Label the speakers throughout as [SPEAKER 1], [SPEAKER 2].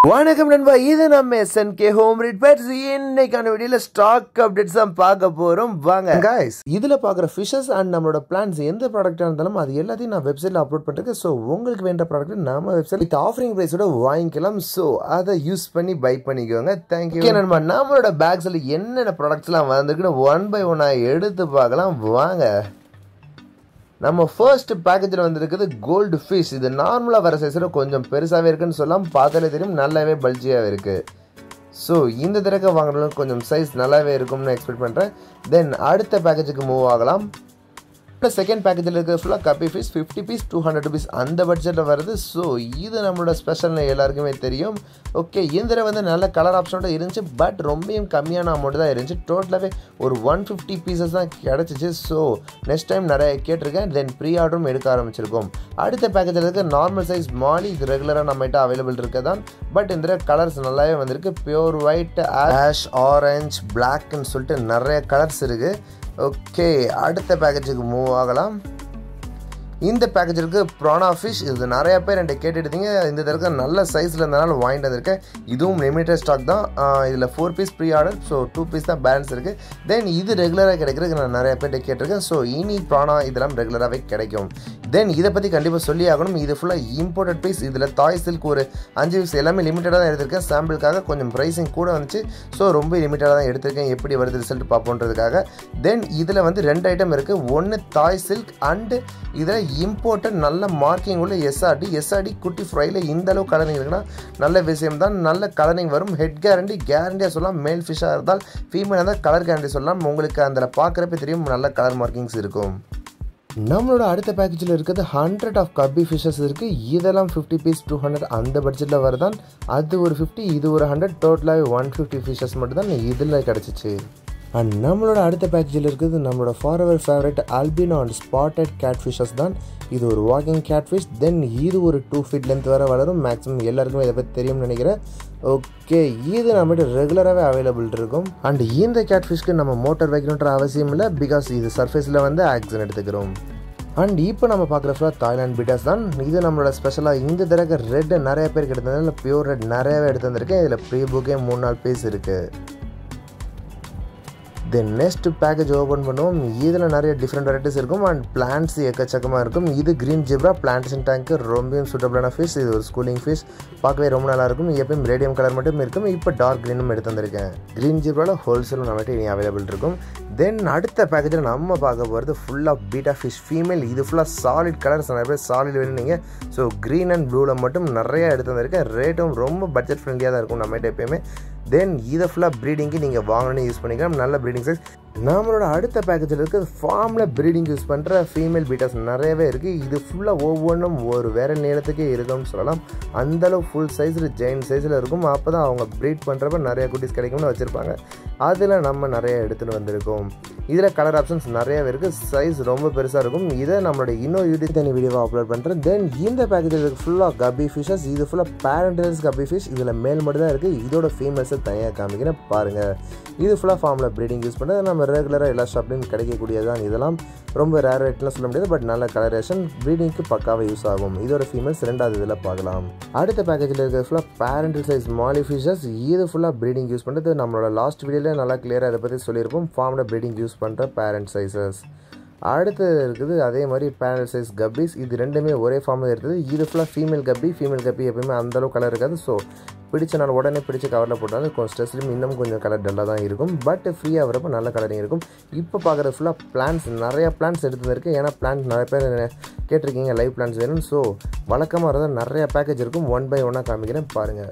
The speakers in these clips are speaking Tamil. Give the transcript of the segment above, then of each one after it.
[SPEAKER 1] வணக்கம் நண்பா இது நம்ம எஸ்என்கே ஹோம் ரிப்பேர்ஸ் இன்னைக்கான வீடியோல ஸ்டாக் அப்டேட்ஸ் தான் பார்க்க போறோம் வாங்க guys இதுல பார்க்குற ஃபிஷஸ் அண்ட் நம்மளோட பிளான்ஸ் எந்த ப்ராடக்டாக இருந்தாலும் அது எல்லாத்தையும் நான் வெப்சைட்ல அப்லோட் பண்ணிருக்கேன் ஸோ உங்களுக்கு வேண்ட ப்ராடக்ட் நம்ம வெப்சைட் வித் ஆஃபரிங் ப்ரைஸோட வாங்கிக்கலாம் ஸோ அதை யூஸ் பண்ணி பை பண்ணிக்கோங்க தேங்க்யூ நண்பா நம்மளோட பேக்ஸில் என்னென்ன ப்ராடக்ட்ஸ்லாம் வந்திருக்குன்னு ஒன் பை ஒன்னாக எடுத்து பார்க்கலாம் வாங்க நம்ம ஃபர்ஸ்ட் பேக்கேஜில் வந்திருக்குது கோல்டு ஃபிஷ் இது நார்மலாக வர சைஸில் கொஞ்சம் பெருசாகவே இருக்குன்னு சொல்லலாம் பார்த்தாலே தெரியும் நல்லாவே பல்ஜியாகவே இருக்குது ஸோ இந்த தடவை வாங்குறதுக்கு கொஞ்சம் சைஸ் நல்லாவே இருக்கும்னு எக்ஸ்பெக்ட் பண்ணுறேன் தென் அடுத்த பேக்கேஜுக்கு மூவ் ஆகலாம் இப்போ செகண்ட் பேக்கேஜில் இருக்கிற ஃபுல்லாக கப்பி ஃபீஸ் fifty piece two hundred rupees அந்த பட்ஜெட்டில் வருது ஸோ இது நம்மளோட ஸ்பெஷல்னு எல்லாருக்குமே தெரியும் ஓகே இந்த தடவை வந்து நல்ல கலர் ஆப்ஷனோட இருந்துச்சு பட் ரொம்பவும் கம்மியான அமௌண்ட் தான் இருந்துச்சு டோட்டலாகவே ஒரு ஒன் ஃபிஃப்டி பீசஸ் தான் கிடச்சிச்சு ஸோ நெக்ஸ்ட் டைம் நிறைய கேட்டிருக்கேன் தென் ப்ரீ ஆர்டரும் எடுக்க ஆரம்பிச்சிருக்கோம் அடுத்த பேக்கேஜில் இருக்க நார்மல் சைஸ் மாலி இது ரெகுலராக நம்மகிட்ட அவைலபிள் இருக்க தான் பட் இந்த தடவை கலர்ஸ் நல்லாவே வந்திருக்கு பியூர் ஒயிட் ஆஷ் ஆரஞ்ச் பிளாக்னு சொல்லிட்டு நிறைய கலர்ஸ் இருக்குது ஓகே அடுத்த பேக்கேஜுக்கு மூவ் ஆகலாம் இந்த பேக்கேஜ் இருக்குது ப்ரானா ஃபிஷ் இது நிறைய பேர் என்கிட்ட கேட்டுட்டீங்க இந்த தடவை நல்ல சைஸில் இருந்தனால வாங்கிட்டு வந்திருக்கேன் இதுவும் லிமிட்டட் ஸ்டாக் தான் இதில் four piece pre order so two piece தான் பேலன்ஸ் இருக்குது தென் இது ரெகுலராக கிடைக்கிறதுக்கு நான் நிறைய பேர்கிட்ட கேட்டிருக்கேன் ஸோ இனி ப்ரானா இதெல்லாம் ரெகுலராகவே கிடைக்கும் தென் இதை பற்றி கண்டிப்பாக சொல்லி ஆகணும் இது ஃபுல்லாக இம்போர்ட்டட் பீஸ் இதில் தாய் சில்க் ஒரு அஞ்சு பீஸ் எல்லாமே லிமிட்டடாக தான் எடுத்திருக்கேன் சாம்பிளுக்காக கொஞ்சம் ப்ரைஸிங் கூட வந்துச்சு ஸோ ரொம்ப லிமிட்டடாக தான் எடுத்திருக்கேன் எப்படி வருது ரிசல்ட் பார்ப்போன்றதுக்காக தென் இதில் வந்து ரெண்டு ஐட்டம் இருக்குது ஒன்று தாய் சில்க் அண்டு இதில் இம்போர்ட்டட் நல்ல மார்க்கிங் உள்ள எஸ்ஆர்டி எஸ்ஆர்டி குட்டி ஃப்ரைல இந்த அளவு கலரிங் இருக்குன்னா நல்ல விஷயம் தான் நல்ல கலரிங் வரும் ஹெட் கேரண்டி கேரண்டியாக சொல்லலாம் மேல் ஃபிஷ்ஷாக இருந்தால் ஃபீமேல் இருந்தால் கலர் கேரண்டி சொல்லலாம் உங்களுக்கு அதில் பார்க்குறப்ப தெரியும் நல்ல கலர் மார்க்கிங்ஸ் இருக்கும் நம்மளோட அடுத்த பேக்கேஜில் இருக்கிறது ஹண்ட்ரட் ஆஃப் கப்பி ஃபிஷஸ் இருக்குது இதெல்லாம் ஃபிஃப்டி பீஸ் டூ ஹண்ட்ரட் அந்த பட்ஜெட்டில் வருதான் அது ஒரு ஃபிஃப்டி இது ஒரு ஹண்ட்ரட் டோட்டலாக ஒன் ஃபிஃப்டி ஃபிஷஸ் மட்டும் தான் இதில் கிடச்சிச்சு அண்ட் நம்மளோட அடுத்த பேக்கேஜில் இருக்குது நம்மளோட ஃபார்வர் favourite albino and spotted cat fishes தான் இது ஒரு வாக்கிங் கேட் ஃபிஷ் தென் இது ஒரு டூ ஃபீட் லென்த் வர வளரும் மேக்ஸிமம் எல்லாருக்குமே இதை பற்றி தெரியும்னு நினைக்கிறேன் ஓகே இது நம்மகிட்ட ரெகுலராகவே அவைலபிள் இருக்கும் அண்ட் இந்த கேட் ஃபிஷ்க்கு நம்ம மோட்டர் வைக்கணுன்ற அவசியம் இல்லை பிகாஸ் இது சர்ஃபேஸில் வந்து ஆக்சிஜன் எடுத்துக்கிறோம் அண்ட் இப்போ நம்ம பார்க்குற ஃபுல்லாக தாய்லாண்ட் பீட்டாஸ் தான் இது நம்மளோட ஸ்பெஷலாக இந்த தடவை ரெட் நிறைய பேர் எடுத்ததுனால பியூர் ரெட் நிறையவே எடுத்து வந்திருக்கேன் இதில் ப்ரீ புக்கே மூணு நாலு பீஸ் இருக்குது தென் நெக்ஸ்ட் பேக்கேஜ் ஓப்பன் பண்ணுவோம் இதில் நிறைய டிஃப்ரெண்ட் வெரைட்டிஸ் இருக்கும் அண்ட் பிளான்ட்ஸ் எக்கச்சக்கமாக இருக்கும் இது க்ரீன் ஜிப்ரா பிளான்டேஷன் டேங்க்கு ரொம்பவும் சூட்டபிளான ஃபிஷ் இது ஒரு ஸ்கூலிங் ஃபிஷ் பார்க்கவே ரொம்ப நல்லா இருக்கும் எப்பயும் ரேடியம் கலர் மட்டும் இருக்கும் இப்போ டார்க் க்ரீனும் எடுத்து வந்திருக்கேன் க்ரீன் ஜிப்ராவில் ஹோல்சேலும் நம்மகிட்ட இனி அவைலபிள் இருக்கும் தென் அடுத்த பேக்கேஜில் நம்ம பார்க்க போகிறது ஃபுல்லாக பீட்டா ஃபிஷ் ஃபீமேல் இது ஃபுல்லாக சாலிட் கலர்ஸ் நிறைய பேர் சாலிட் வேணுனீங்க ஸோ க்ரீன் அண்ட் ப்ளூவில் மட்டும் நிறைய எடுத்து வந்திருக்கேன் ரேட்டும் ரொம்ப பட்ஜெட் ஃப்ரெண்ட்லியாக தான் இருக்கும் நம்மகிட்ட எப்பயுமே தென் இதை ஃபுல்லாக ப்ரீடிங்க்கு நீங்கள் வாங்கணும்னு யூஸ் பண்ணிக்கலாம் நல்ல ப்ரீடிங் சைஸ் நம்மளோட அடுத்த பேக்கேஜில் இருக்க ஃபார்மில் ப்ரீடிங் யூஸ் பண்ணுற ஃபீமேல் பீட்டாஸ் நிறையவே இருக்குது இது ஃபுல்லாக ஒவ்வொன்றும் ஒரு வேறு நீளத்துக்கே இருக்கும்னு சொல்லலாம் அந்தளவு ஃபுல் சைஸில் ஜெயின் சைஸில் இருக்கும் அப்போ தான் அவங்க ப்ரீட் பண்ணுறப்ப நிறைய குட்டிஸ் கிடைக்கும்னு வச்சுருப்பாங்க அதில் நம்ம நிறைய எடுத்துகிட்டு வந்திருக்கோம் இதில் கலர் ஆப்ஷன்ஸ் நிறையவே இருக்குது சைஸ் ரொம்ப பெருசாக இருக்கும் இதை நம்மளோட இன்னொரு யூடியூப் தனி வீடியோவை அப்லோட் பண்ணுறேன் தென் இந்த பேக்கேஜில் இருக்க ஃபுல்லாக கபி ஃபிஷஸ் இது ஃபுல்லாக பேரண்டல்ஸ் கபி ஃபிஷ் இதில் மேல் மட்டும் தான் இருக்குது இதோட ஃபீமேல்ஸை தனியாக காமிக்கிறேன் பாருங்கள் இது ஃபுல்லாக ஃபார்மில் ப்ரீடிங் யூஸ் பண்ணுறது நம்ம ரெகுலராக எல்லா ஷாப்லையும் கிடைக்கக்கூடியதான் இதெல்லாம் ரொம்ப ரேர் ரேட்லாம் சொல்ல முடியாது பட் நல்ல கலரேஷன் ப்ரீடிங்க்கு பக்காவாக யூஸ் ஆகும் இதோட ஃபீமேல்ஸ் ரெண்டாவது இதில் பார்க்கலாம் அடுத்த பேக்கேஜில் இருக்கிற ஃபுல்லாக பேரண்டல் சைஸ் மாலி ஃபிஷஸ் இது ஃபுல்லாக ப்ரீடிங் யூஸ் பண்ணுறது நம்மளோட லாஸ்ட் வீடியோவில் நல்லா கிளியராக இதை பற்றி சொல்லியிருப்போம் ஃபார்மில் ப்ரீடிங் யூஸ் பண்ணுற பேரண்ட் சைஸஸ் அடுத்து இருக்குது அதே மாதிரி பேரல் சைஸ் கப்பீஸ் இது ரெண்டுமே ஒரே ஃபார்மில் இருக்குது இது ஃபுல்லாக ஃபீமேல் கப்பி ஃபீமேல் கப்பி எப்பயுமே அந்தளவு கலர் இருக்காது ஸோ பிடிச்ச நாள் உடனே பிடிச்ச கவரில் போட்டாலும் கொஞ்சம் ஸ்ட்ரெஸ்லையும் இன்னும் கொஞ்சம் கலர் டல்லாக தான் இருக்கும் பட் ஃப்ரீயாக வரப்போ நல்ல கலரிங் இருக்கும் இப்போ பார்க்குறது ஃபுல்லாக பிளான்ஸ் நிறையா பிளான்ஸ் எடுத்துருக்கு ஏன்னா பிளான்ஸ் நிறைய பேர் கேட்டிருக்கீங்க லைவ் பிளான்ஸ் வேணும்னு ஸோ வழக்கமாக இருந்தால் நிறையா பேக்கேஜ் இருக்கும் ஒன் பை ஒன்னாக காமிக்கிறேன் பாருங்கள்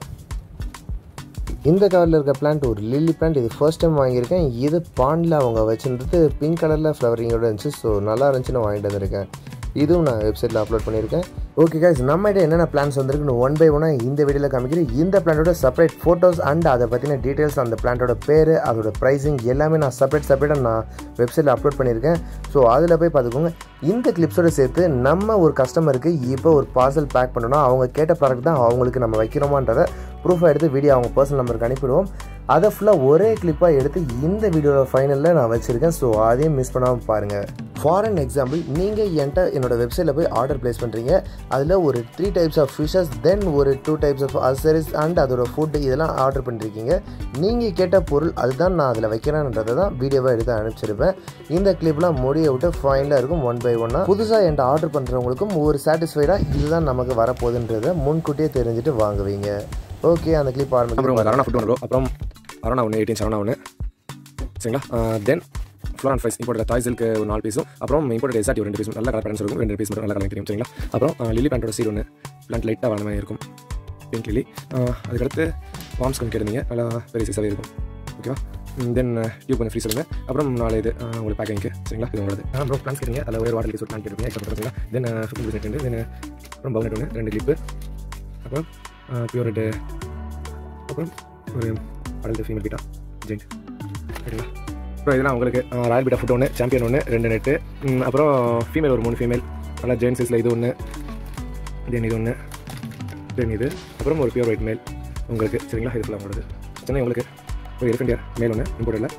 [SPEAKER 1] இந்த கவரில் இருக்க பிளான்ட் ஒரு லில்லி பிளான்ட் இது ஃபர்ஸ்ட் டைம் வாங்கியிருக்கேன் இது பாண்டில் அவங்க வச்சுருந்தது பிங்க் கலரில் ஃப்ளவரிங்கோடு இருந்துச்சு ஸோ நல்லா இருந்துச்சுன்னு வாங்கிட்டு வந்திருக்கேன் இதுவும் நான் வெப்சைட்டில் அப்லோட் பண்ணியிருக்கேன் ஓகே கைஸ் நம்மகிட்ட என்னென்ன பிளான்ஸ் வந்திருக்குன்னு ஒன் பை ஒன்னாக இந்த வீடியோவில் காமிக்கிறேன் இந்த பிளான்ட்டோட செப்பரேட் ஃபோட்டோஸ் அண்ட் அதை பற்றின டீட்டெயில்ஸ் அந்த பிளான்ட்டோட பேர் அதோட ப்ரைஸிங் எல்லாமே நான் செப்பரேட் செப்பரேட்டாக நான் வெப்சைட்டில் அப்லோட் பண்ணியிருக்கேன் ஸோ அதில் போய் பார்த்துக்கோங்க இந்த கிளிப்ஸோட சேர்த்து நம்ம ஒரு கஸ்டமருக்கு இப்போ ஒரு பார்சல் பேக் பண்ணணும் அவங்க கேட்ட ப்ராடக்ட் தான் அவங்களுக்கு நம்ம வைக்கிறோமான்றதை ப்ரூஃபாக எடுத்து வீடியோ அவங்க பர்சனல் நம்பருக்கு அனுப்பிடுவோம் அதை ஃபுல்லாக ஒரே கிளிப்பாக எடுத்து இந்த வீடியோவில் ஃபைனலில் நான் வச்சுருக்கேன் ஸோ அதையும் மிஸ் பண்ணாமல் பாருங்கள் ஃபார் அன் எக்ஸாம்பிள் நீங்கள் என்கிட்ட என்னோட வெப்சைட்டில் போய் ஆர்டர் ப்ளேஸ் பண்ணுறீங்க அதில் ஒரு three types of fishes then ஒரு two types of accessories and அதோட ஃபுட்டு இதெல்லாம் ஆர்டர் பண்ணிருக்கீங்க நீங்கள் கேட்ட பொருள் அதுதான் நான் அதில் வைக்கிறேன்றதை தான் வீடியோவாக எடுத்து அனுப்பிச்சிருப்பேன் இந்த கிளிப்லாம் முடிய விட்டு ஃபைனலாக இருக்கும் ஒன் பை ஒன்னாக புதுசாக என்கிட்ட ஆர்டர் பண்ணுறவங்களுக்கும் ஒரு சாட்டிஸ்ஃபைடாக இதுதான் நமக்கு வரப்போகுதுன்றதை முன்கூட்டியே தெரிஞ்சுட்டு வாங்குவீங்க ஓகே அந்த கிளிப்
[SPEAKER 2] அப்புறம்
[SPEAKER 1] ஆரம்பிக்கும்
[SPEAKER 2] உங்கள் அரணா ஃபுட் ஒன்று அப்புறம் அரணா ஒன்று எயிட்டீன் சரணா ஒன்று சரிங்களா தென் ஃப்ளோர் அண்ட் ஃபைஸ் இம்போர்ட் தாய் சில்க்கு ஒரு நாலு பீஸும் அப்புறம் இம்போர்ட் எஸ்ஆர்டி ஒரு ரெண்டு பீஸும் நல்ல கலர் பேரன்ஸ் இருக்கும் ரெண்டு பீஸ் மட்டும் நல்ல கலர் தெரியும் சரிங்களா அப்புறம் லிலி பேண்டோட சீர் ஒன்று பிளான்ட் லைட்டாக வளர்ந்த மாதிரி இருக்கும் பிங்க் லிலி அதுக்கடுத்து வார்ம்ஸ் கொஞ்சம் கேட்டிருந்தீங்க நல்லா பெரிய சைஸாகவே இருக்கும் ஓகேவா தென் டியூப் கொஞ்சம் ஃப்ரீ சொல்லுங்கள் அப்புறம் நாலு இது ஆ, உங்களுக்கு பேக்கிங்க்கு சரிங்களா இது உங்களது அப்புறம் பிளான்ஸ் கேட்டீங்க அதில் ஒரு வாட்டர் லீஸ் ஒரு பிளான் கேட்டிருந்தீங்க எக்ஸ்ட்ரா சரிங்களா தென் ஃபிஃப்டின் பர்சன்ட் ரெண்டு தென் அப்புறம் பவுனட் ஒன்று ரெண்டு கிளிப்பு அப்புறம் பியூர் ரெட்டு அப்புறம் ஒரு அடல்ட் ஃபீமேல் பீட்டா ஜெயிண்ட் சரிங்களா அப்புறம் இதெல்லாம் உங்களுக்கு ராயல் பீட்டா ஃபுட் ஒன்று சாம்பியன் ஒன்று ரெண்டு நெட்டு ம், அப்புறம் ஃபீமேல் ஒரு மூணு ஃபீமேல் நல்லா ஜெயின் சைஸில் இது ஒன்று தென் இது ஒன்று தென் இது அப்புறம் ஒரு பியூர் ஒயிட் மேல் உங்களுக்கு சரிங்களா இது ஃபுல்லாக உங்களுக்கு சென்னை உங்களுக்கு ஒரு எலிஃபென்ட் இயர் மேல் ஒன்று இம்போர்ட்டில்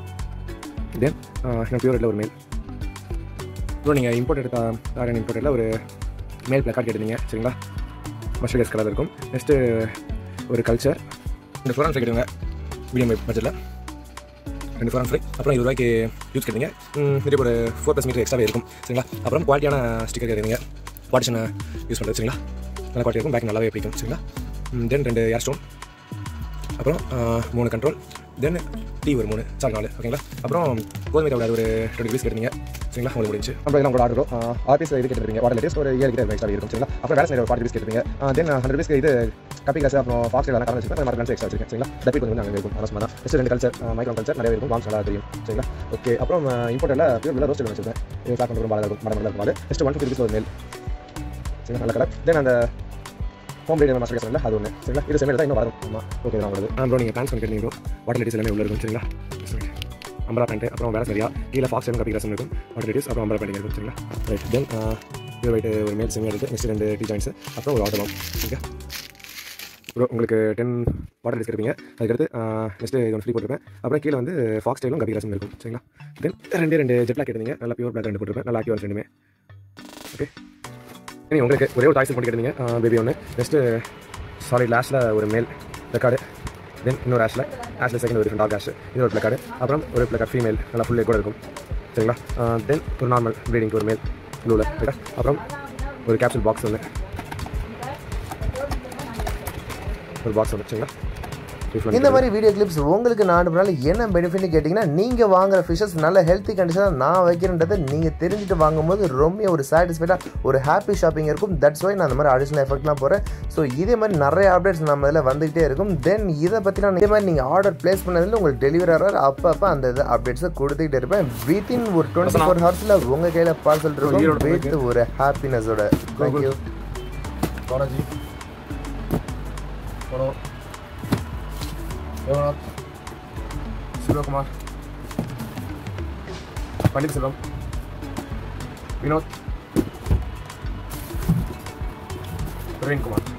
[SPEAKER 2] தென் இன்னும் பியூர் ஒரு மேல் அப்புறம் நீங்கள் இம்போர்ட் எடுத்த ஆரியன் இம்போர்ட்டில் ஒரு மேல் பிளக்கார்ட் கேட்டிருந்தீங்க சரிங்களா மஸ்டர்ட் கலர் இருக்கும் நெக்ஸ்ட்டு ஒரு கல்ச்சர் இந்த ஃபோரன் ஃப்ரை கேட்டுங்க மீடியம் பட்ஜெட்டில் ரெண்டு ஃபோரன் ஃப்ரை அப்புறம் இருபது ரூபாய்க்கு யூஸ் கேட்டீங்க இதே ஒரு ஃபோர் ப்ளஸ் மீட்டர் எக்ஸ்ட்ராவே இருக்கும் சரிங்களா அப்புறம் குவாலிட்டியான ஸ்டிக்கர் கேட்டீங்க பார்ட்டிஷனை யூஸ் பண்ணுறது சரிங்களா நல்ல குவாலிட்டி இருக்கும் பேக் நல்லாவே பிடிக்கும் சரிங்களா தென் ரெண்டு ஏர் ஸ்டோன் அப்புறம் ஆஹ், மூணு கண்ட்ரோல் தென் டீ ஒரு மூணு சாரி நாலு ஓகேங்களா அப்புறம் கோதுமை தவிர ஒரு டுவெண்ட்டி பீஸ் கேட்டீங்க சரிங்களா உங்களுக்கு முடிஞ்சு அப்புறம் இதெல்லாம் உங்களோட ஆர்டரும் ஆஃபீஸ் இது கேட்டிருக்கீங்க வாட்டர் லேட்டஸ்ட் ஒரு ஏழு கிட்ட எக்ஸ்ட்ரா இருக்கும் சரிங்களா அப்புறம் வேலை ஒரு ஃபார்ட்டி பீஸ் கேட்டிருக்கீங்க தென் ஹண்ட்ரட் பீஸ்க்கு இது கப்பி கிளாஸ் அப்புறம் ஃபாக்ஸ் எல்லாம் கலந்து வச்சுருக்கேன் மார்க் எக்ஸ்ட்ரா வச்சிருக்கேன் சரிங்களா டப்பி கொஞ்சம் அங்கே இருக்கும் அரசு தான் நெக்ஸ்ட் ரெண்டு கல்ச்சர் மைக்ரோ கல்ச்சர் நிறைய இருக்கும் வாங்க நல்லா தெரியும் சரிங்களா ஓகே அப்புறம் இம்போர்ட்டில் பியூர் ரோஸ்ட் வச்சிருக்கேன் இது பேக் பண்ணுற பாலாக இருக்கும் மரம் இருக்கும் நெக்ஸ்ட் ஒன் ஃபிஃப்டி ஒரு மேல் சரிங்களா நல்ல கலர் தென் அந்த ஹோம் ரேடியோ மாஸ்டர் கேஸ் அது ஒன்று சரிங்களா இது செமையில் தான் இன்னும் வரும் ஆமாம் ஓகே தான் உங்களுக்கு ஆ ப்ரோ நீங்கள் பேண்ட்ஸ் பண்ணி கேட்டீங்க ப்ரோ வாட்டர் லேடிஸ் எல்லாமே உள்ள இருக்கும் சரிங்களா அம்பரா பேண்ட் அப்புறம் வேறு சரியா கீழே ஃபாக்ஸ் எல்லாம் கப்பி கிளாஸ் இருக்கும் வாட்டர் லேடிஸ் அப்புறம் அம்பரா பேண்ட் இருக்கும் சரிங்களா ரைட் தென் பியூர் ஒயிட் ஒரு மேல் செம்மியாக இருக்குது நெக்ஸ்ட் ரெண்டு டீ ஜாயின்ஸ் அப்புறம் ஒரு ஆட்டோ ஓகே ப்ரோ உங்களுக்கு டென் வாட்டர் லேடிஸ் இருப்பீங்க அதுக்கடுத்து நெக்ஸ்ட்டு இது ஒன்று ஃப்ரீ போட்டிருப்பேன் அப்புறம் கீழே வந்து ஃபாக்ஸ் ஸ்டைலும் கப்பி கிளாஸும் இருக்கும் சரிங்களா தென் ரெண்டு ரெண்டு ஜெட் பிளாக் எடுத்தீங்க நல்லா பியூர் பிளாக் ரெண்டு போட்டிருப்பேன் நல்லா ஆக்கியோன்ஸ் ரெண்டுமே ஓகே இனி உங்களுக்கு ஒரே ஒரு டாய்ஸ் போட்டு கேட்டீங்க பேபி ஒன்று நெக்ஸ்ட்டு சாரி லாஸ்ட்டில் ஒரு மேல் ரெக்கார்டு தென் இன்னொரு ஆஷில் ஆஷில் செகண்ட் ஒரு டாக் ஆஷ் இது ஒரு பிளக்கார்டு அப்புறம் ஒரு பிளக்கார்ட் ஃபீமேல் நல்லா ஃபுல் கூட இருக்கும் சரிங்களா தென் ஒரு நார்மல் ப்ரீடிங்க்கு ஒரு மேல் ப்ளூவில் ரைட்டா அப்புறம் ஒரு கேப்சூல் பாக்ஸ் ஒன்று ஒரு பாக்ஸ் ஒன்று சரிங்களா
[SPEAKER 1] இந்த மாதிரி வீடியோ கிளிப்ஸ் உங்களுக்கு நான் அனுப்புனால என்ன பெனிஃபிட்னு கேட்டிங்கன்னா நீங்கள் வாங்குற ஃபிஷஸ் நல்ல ஹெல்த்தி கண்டிஷனாக நான் வைக்கிறேன்றதை நீங்கள் தெரிஞ்சுட்டு வாங்கும்போது ரொம்ப ஒரு சாட்டிஸ்ஃபைடாக ஒரு ஹாப்பி ஷாப்பிங் இருக்கும் தட்ஸ் வை நான் அந்த மாதிரி அடிஷனல் எஃபெக்ட்லாம் போகிறேன் ஸோ இதே மாதிரி நிறைய அப்டேட்ஸ் நம்ம இதில் வந்துகிட்டே இருக்கும் தென் இதை பற்றி நான் இதே மாதிரி நீங்கள் ஆர்டர் ப்ளேஸ் பண்ணதில் உங்களுக்கு டெலிவரி ஆகிற அப்பப்போ அந்த இது அப்டேட்ஸை கொடுத்துக்கிட்டே இருப்பேன் வித்தின் ஒரு டுவெண்ட்டி ஃபோர் ஹவர்ஸில் உங்கள் கையில் பார்சல் இருக்கும் வித் ஒரு ஹாப்பினஸோட தேங்க்யூ
[SPEAKER 2] பாலாஜி படம் தேவநாத் சிவகுமார் பண்டித் செல்வம் வினோத் பிரவீன்குமார்